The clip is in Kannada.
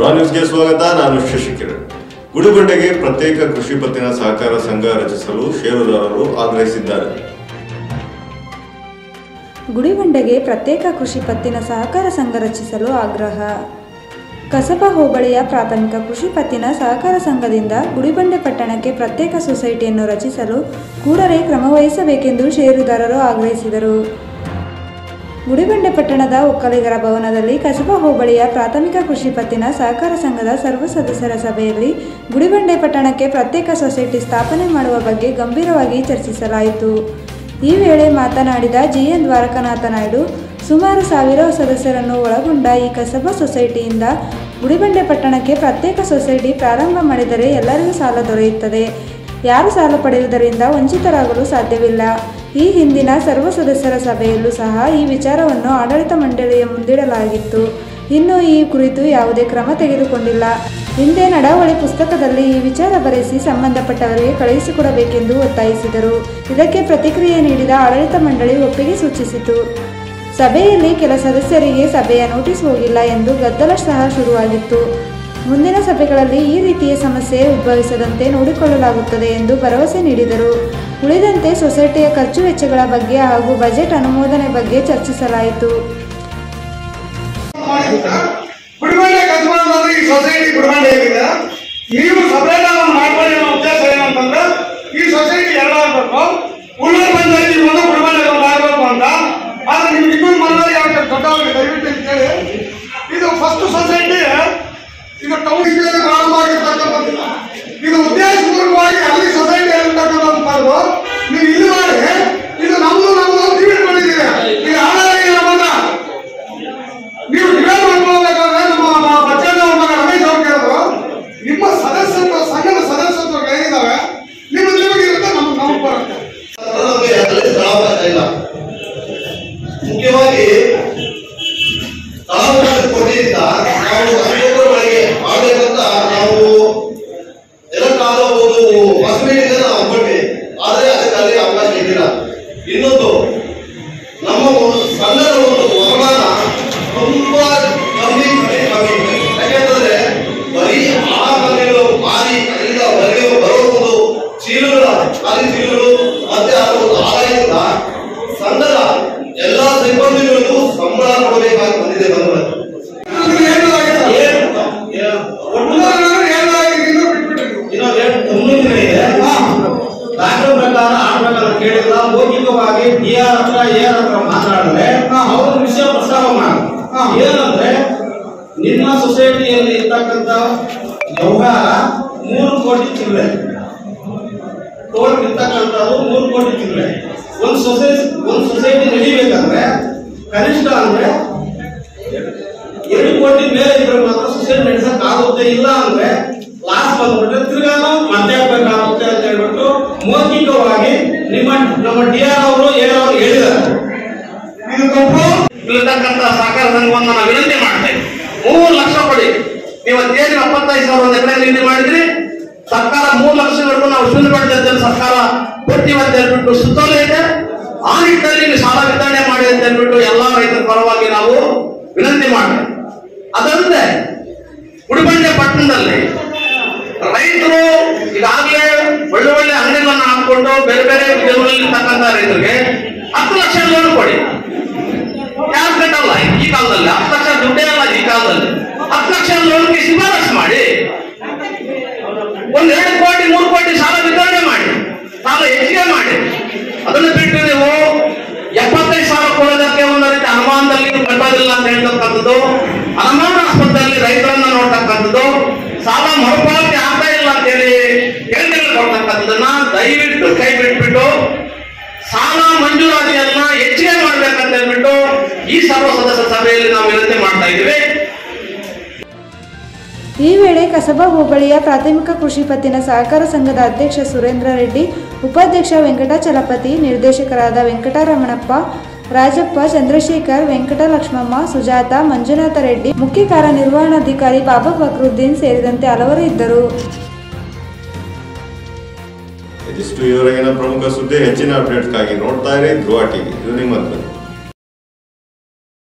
ಡ್ರಾ ನ್ಯೂಸ್ಗೆ ಸ್ವಾಗತ ನಾನು ಶಶಿಕಿರಣ್ ಗುಡಿಬಂಡೆಗೆ ಪ್ರತ್ಯೇಕ ಕೃಷಿ ಪತ್ತಿನ ಸಹಕಾರ ಸಂಘ ರಚಿಸಲು ಷೇರುದಾರರು ಆಗ್ರಹಿಸಿದ್ದಾರೆ ಗುಡಿಬಂಡೆಗೆ ಪ್ರತ್ಯೇಕ ಕೃಷಿ ಪತ್ತಿನ ಸಹಕಾರ ಸಂಘ ರಚಿಸಲು ಆಗ್ರಹ ಕಸಬಾ ಹೋಬಳಿಯ ಪ್ರಾಥಮಿಕ ಕೃಷಿ ಪತ್ತಿನ ಸಹಕಾರ ಸಂಘದಿಂದ ಗುಡಿಬಂಡೆ ಪಟ್ಟಣಕ್ಕೆ ಪ್ರತ್ಯೇಕ ಸೊಸೈಟಿಯನ್ನು ರಚಿಸಲು ಕೂಡಲೇ ಕ್ರಮ ವಹಿಸಬೇಕೆಂದು ಷೇರುದಾರರು ಆಗ್ರಹಿಸಿದರು ಗುಡಿಬಂಡೆ ಪಟ್ಟಣದ ಒಕ್ಕಲಿಗರ ಭವನದಲ್ಲಿ ಕಸಬಾ ಹೋಬಳಿಯ ಪ್ರಾಥಮಿಕ ಕೃಷಿ ಪತ್ತಿನ ಸಹಕಾರ ಸಂಘದ ಸರ್ವ ಸದಸ್ಯರ ಸಭೆಯಲ್ಲಿ ಗುಡಿಬಂಡೆ ಪಟ್ಟಣಕ್ಕೆ ಪ್ರತ್ಯೇಕ ಸೊಸೈಟಿ ಸ್ಥಾಪನೆ ಮಾಡುವ ಬಗ್ಗೆ ಗಂಭೀರವಾಗಿ ಚರ್ಚಿಸಲಾಯಿತು ಈ ವೇಳೆ ಮಾತನಾಡಿದ ಜಿಎನ್ ದ್ವಾರಕನಾಥ ನಾಯ್ಡು ಸುಮಾರು ಸಾವಿರ ಸದಸ್ಯರನ್ನು ಒಳಗೊಂಡ ಈ ಕಸಬಾ ಸೊಸೈಟಿಯಿಂದ ಗುಡಿಬಂಡೆ ಪಟ್ಟಣಕ್ಕೆ ಪ್ರತ್ಯೇಕ ಸೊಸೈಟಿ ಪ್ರಾರಂಭ ಮಾಡಿದರೆ ಎಲ್ಲರಿಗೂ ಸಾಲ ದೊರೆಯುತ್ತದೆ ಯಾರು ಸಾಲ ಪಡೆಯುವುದರಿಂದ ವಂಚಿತರಾಗಲು ಸಾಧ್ಯವಿಲ್ಲ ಈ ಹಿಂದಿನ ಸರ್ವ ಸದಸ್ಯರ ಸಭೆಯಲ್ಲೂ ಸಹ ಈ ವಿಚಾರವನ್ನು ಆಡಳಿತ ಮಂಡಳಿಯ ಮುಂದಿಡಲಾಗಿತ್ತು ಇನ್ನು ಈ ಕುರಿತು ಯಾವುದೇ ಕ್ರಮ ತೆಗೆದುಕೊಂಡಿಲ್ಲ ಹಿಂದೆ ನಡಾವಳಿ ಪುಸ್ತಕದಲ್ಲಿ ಈ ವಿಚಾರ ಬರೆಸಿ ಸಂಬಂಧಪಟ್ಟವರಿಗೆ ಕಳುಹಿಸಿಕೊಡಬೇಕೆಂದು ಒತ್ತಾಯಿಸಿದರು ಇದಕ್ಕೆ ಪ್ರತಿಕ್ರಿಯೆ ನೀಡಿದ ಆಡಳಿತ ಮಂಡಳಿ ಒಪ್ಪಿಗೆ ಸೂಚಿಸಿತು ಸಭೆಯಲ್ಲಿ ಕೆಲ ಸದಸ್ಯರಿಗೆ ಸಭೆಯ ನೋಟಿಸ್ ಹೋಗಿಲ್ಲ ಎಂದು ಗದ್ದಲ ಸಹ ಶುರುವಾಗಿತ್ತು ಮುಂದಿನ ಸಭೆಗಳಲ್ಲಿ ಈ ರೀತಿಯ ಸಮಸ್ಯೆ ಉದ್ಭವಿಸದಂತೆ ನೋಡಿಕೊಳ್ಳಲಾಗುತ್ತದೆ ಎಂದು ಭರವಸೆ ನೀಡಿದರು ಉಳಿದಂತೆ ಸೊಸೈಟಿಯ ಖರ್ಚು ವೆಚ್ಚಗಳ ಬಗ್ಗೆ ಹಾಗೂ ಬಜೆಟ್ ಅನುಮೋದನೆ ಬಗ್ಗೆ ಚರ್ಚಿಸಲಾಯಿತು ಬಿಡುಗಡೆ ಕಸ್ಬಂದ್ರೆ ಈ ಸೊಸೈಟಿ ಬಿಡುಗಡೆ ಹೇಗಿದೆ ನೀವು ಸಪರೇಟ್ ಆಗಿ ಮಾಡ್ಕೊಳ್ಳಿ ಅನ್ನೋ ಉದ್ದೇಶ ಏನಂತಂದ್ರೆ ಈ ಸೊಸೈಟಿ ಎಲ್ಲ ಆಗ್ಬೇಕು ಉಳ್ಳೂರು ಪಂಚಾಯತಿ ಒಂದು ಬಿಡುಗಡೆ ಒಂದು ಆಗ್ಬೇಕು ಅಂತ ಆದ್ರೆ ನಿಮ್ಗೆ ಇನ್ನೊಂದು ಮನವಿ ಯಾಕೆ ದೊಡ್ಡವರಿಗೆ ದಯವಿಟ್ಟು ಇಲ್ಲಿ ಕೇಳಿ ಇದು ಫಸ್ಟ್ ಸೊಸೈಟಿ ಇದು ಟೌನ್ ಪ್ರಾರಂಭ ಆಗಿರ್ತಕ್ಕಂಥದ್ದು ಇದು ಉದ್ದೇಶಪೂರ್ವಕವಾಗಿ ಅಲ್ಲಿ ಸೊಸೈಟಿ ಇರ್ತಕ್ಕಂಥದ್ದು ನೀವು ಇಲ್ಲಿ ಮಾಡಿ ಇದು ನಮ್ದು ನಮ್ದು ಅಂತ ಇಟ್ಕೊಂಡಿದ್ದೀರಿ ಇದು ಹಾಳಾಗಿ ನಮ್ಮನ್ನ ನೀವು ಡಿಬೇಟ್ ಮಾಡ್ಕೋಬೇಕಾದ್ರೆ ನಮ್ಮ ಬಚ್ಚಣ್ಣ ಮಗ ರಮೇಶ್ ಅವ್ರು ಕೇಳಿದ್ರು ನಿಮ್ಮ ಸದಸ್ಯತ್ವ ಸಂಘದ ಸದಸ್ಯತ್ವ ಏನಿದಾವೆ ನಿಮ್ಮ ನಿಮಗೆ ಇರುತ್ತೆ ನಮ್ಗೆ ನಮಗೆ ಬರುತ್ತೆ ನಮಗೆ ಅದರಲ್ಲಿ ಸ್ಥಳಾವಕಾಶ ಇಲ್ಲ ಮುಖ್ಯವಾಗಿ ಸ್ಥಳಾವಕಾಶ ಕೊಟ್ಟಿದ್ದ ನಾವು ಅಕ್ಟೋಬರ್ ಒಳಗೆ ಮಾಡ್ಬೇಕಂತ ನಾವು ಎಲೆಕ್ಟ್ ಒಂದು ಪಾಸಿಬಿಲಿಟಿ ನಾವು ಅನ್ಕೊಂಡ್ವಿ ಆದ್ರೆ ಅದಕ್ಕೆ ಅಲ್ಲಿ ಅವಕಾಶ ಇದ್ದಿಲ್ಲ ಇನ್ನೊಂದು ನಮ್ಮ ಒಂದು ಸಂಘದ ಒಂದು ವರಮಾನ ತುಂಬಾ ಕಮ್ಮಿ ಕಮ್ಮಿ ಕಮ್ಮಿ ಯಾಕೆಂತಂದ್ರೆ ಬರೀ ಆ ಮನೆಗಳು ಮಾರಿ ಅಲ್ಲಿಂದ ಹೊರಗೆ ಬರೋ ಒಂದು ಚೀಲಗಳ ಖಾಲಿ ಚೀಲಗಳು ಮತ್ತೆ ಅದರ ಒಂದು ಆದಾಯದಿಂದ ಸಂಘದ ಎಲ್ಲಾ ಸಿಬ್ಬಂದಿಗಳಿಗೂ ಸಂಬಳ ಕೊಡಬೇಕಾಗಿ ಬಂದಿದೆ ಬಂಧುಗಳೇ. ಇದು ಹೇಳಲಾಗಿದೆ. ಏನು? ಏನು? ಒಟ್ಟು ಉದಾಹರಣೆಗೆ ಹೇಳಲಾಗಿದೆ, ಇನ್ನೂ ಬಿಟ್ಬಿಟ್ಟಿದ್ರು. ಇನ್ನು ಎರಡು ಮುಂದಿನ ದಿನ ಇದೆ ದಾಖಲೆ ಪ್ರಕಾರ ಆ ಪ್ರಕಾರ ಕೇಳಿಲ್ಲ ಮೌಖಿಕವಾಗಿ ಡಿ ಆರ್ ಹತ್ರ ಎ ಆರ್ ಹತ್ರ ಮಾತಾಡಿದ್ರೆ ಅವ್ರ ವಿಷಯ ಪ್ರಸ್ತಾವ ಮಾಡಿ ಹಾ. ಏನಂದ್ರೆ ನಿಮ್ಮ ಸೊಸೈಟಿಯಲ್ಲಿ ಇರ್ತಕ್ಕಂಥ ವ್ಯವಹಾರ ಮೂರು ಕೋಟಿ ಚಿಲ್ಲರೆ ಟೋಟಲ್ ಇರ್ತಕ್ಕಂಥದ್ದು ಮೂರು ಕೋಟಿ ಚಿಲ್ಲರೆ ಒಂದು ಸೊಸೈಟಿ ಒಂದು ಸೊಸೈಟಿ ನಡಿಬೇಕಂದ್ರೆ ಕನಿಷ್ಠ ಅಂದ್ರೆ ಎರಡು ಕೋಟಿ ಮೇಲೆ ಇದ್ರೆ ಮಾತ್ರ ಸೊಸೈಟಿ ನಡೆಸಕ್ ಆಗುತ್ತೆ ಇಲ್ಲ ಅಂದ್ರೆ ಲಾಸ್ ಬಂದ್ಬಿಟ್ರೆ ತಿರ್ಗಾ ನಾವು ಮತ್ತೆ ಹಾಕ್ಬೇಕಾಗುತ್ತೆ ಅಂತ ಹೇಳ್ಬಿಟ್ಟು ಮೌಖಿಕವಾಗಿ ನಿಮ್ಮ ನಮ್ಮ ಡಿ ಆರ್ ಅವರು ಎ ಅವರು ಹೇಳಿದ್ದಾರೆ ಇದು ತಪ್ಪು ಇಲ್ಲಿರ್ತಕ್ಕಂಥ ಸಹಕಾರ ಸಂಘವನ್ನು ನಾವು ವಿನಂತಿ ಮಾಡ್ತೇವೆ ಮೂರು ಲಕ್ಷ ಕೊಡಿ ನೀವು ಅದೇನು ಎಪ್ಪತ್ತೈದು ಸಾವಿರ ಒಂದು ಎಕರೆ ನಿಧಿ ಮಾಡಿದ್ರಿ ಸರ್ಕಾರ ಮೂರು ಲಕ್ಷವರೆಗೂ ನಾವು ಶೂನ್ಯ ಮಾಡಿದಂತೆ ಸರ್ಕಾರ ಕೊಡ್ತೀವಿ ಅಂತ ಹೇಳ್ಬಿಟ್ಟು ಸುತ್ತೋಲೆ ಇದೆ ಆ ನಿಟ್ಟಿನಲ್ಲಿ ನೀವು ಸಾಲ ವಿತರಣೆ ಮಾಡಿ ಅಂತ ಹೇಳ್ಬಿಟ್ಟು ಎಲ್ಲಾ ರೈತರ ಪರವಾಗಿ ನಾವು ವಿನಂತಿ ಮಾಡ್ತೇವೆ ಅದಲ್ಲದೆ ಉಡುಬಂಡೆ ಪಟ್ಟಣದಲ್ಲಿ ರೈತರು ಈಗಾಗಲೇ ಒಳ್ಳೆ ಒಳ್ಳೆ ಅಂಗಡಿಗಳನ್ನ ಹಾಕೊಂಡು ಬೇರೆ ಬೇರೆ ಉದ್ಯಮಗಳಲ್ಲಿ ಇರ್ತಕ್ಕಂಥ ರೈತರಿಗೆ ಹತ್ತು ಲಕ್ಷ ಲೋನ್ ಕೊಡಿ ಯಾರು ಕಟ್ಟಲ್ಲ ಈ ಕಾಲದಲ್ಲಿ ಹತ್ತು ಲಕ್ಷ ದುಡ್ಡೇ ಅಲ್ಲ ಈ ಕಾಲದಲ್ಲಿ ಹತ್ತು ಲಕ್ಷ ಲೋನ್ಗೆ ಶಿಫಾರಸ್ ಮಾಡಿ ಒಂದ್ ಎರಡು ಕೋಟಿ ಮೂರು ಕೋಟಿ ಸಾಲ ವಿತರಣೆ ಮಾಡಿ ಸಾಲ ಹೆಚ್ಚಿಗೆ ಮಾಡಿ ಅದನ್ನು ಬಿಟ್ಟು ನೀವು ಎಪ್ಪತ್ತೈದು ಸಾವಿರ ಕೊಡೋದಕ್ಕೆ ಒಂದು ರೀತಿ ಅನುಮಾನದಲ್ಲಿ ಕಟ್ಟೋದಿಲ್ಲ ಅಂತ ಹೇಳ್ತಕ್ಕಂಥದ್ದು ಅನುಮಾನಾಸ್ಪದದಲ್ಲಿ ರೈತರನ್ನ ನೋಡ್ತಕ್ಕಂಥದ್ದು ಸಾಲ ಮರುಪಾವತಿ ಆಗ್ತಾ ಇಲ್ಲ ಅಂತ ಹೇಳಿ ಹೇಳಿಕೆಗಳು ಕೊಡ್ತಕ್ಕಂಥದ್ದನ್ನ ದಯವಿಟ್ಟು ಕೈ ಬಿಟ್ಬಿಟ್ಟು ಸಾಲ ಮಂಜೂರಾತಿಯನ್ನ ಹೆಚ್ಚಿಗೆ ಮಾಡ್ಬೇಕಂತ ಹೇಳ್ಬಿಟ್ಟು ಈ ಸರ್ವ ಸದಸ್ಯ ಸಭೆಯಲ್ಲಿ ನಾವು ವಿನಂತಿ ಮಾಡ್ತಾ ಇದ್ದೀವಿ ಈ ವೇಳೆ ಕಸಬಾ ಹೋಬಳಿಯ ಪ್ರಾಥಮಿಕ ಕೃಷಿ ಪತ್ತಿನ ಸಹಕಾರ ಸಂಘದ ಅಧ್ಯಕ್ಷ ಸುರೇಂದ್ರ ರೆಡ್ಡಿ ಉಪಾಧ್ಯಕ್ಷ ವೆಂಕಟಾಚಲಪತಿ ನಿರ್ದೇಶಕರಾದ ವೆಂಕಟರಮಣಪ್ಪ ರಾಜಪ್ಪ ಚಂದ್ರಶೇಖರ್ ವೆಂಕಟಲಕ್ಷ್ಮಮ್ಮ ಸುಜಾತ ಮಂಜುನಾಥ ರೆಡ್ಡಿ ಮುಖ್ಯ ಕಾರ್ಯನಿರ್ವಹಣಾಧಿಕಾರಿ ಬಾಬಾ ಫಕ್ರುದ್ದೀನ್ ಸೇರಿದಂತೆ ಹಲವರು ಇದ್ದರು ಇದಿಷ್ಟು ಇವರೆಗಿನ ಪ್ರಮುಖ ಸುದ್ದಿ ಹೆಚ್ಚಿನ ಅಪ್ಡೇಟ್ಸ್ಗಾಗಿ ನೋಡ್ತಾ ಇರಿ ಧ್ರುವ ಟಿವಿ ಇದು ನಿಮ್ಮ ಧ್ವನಿ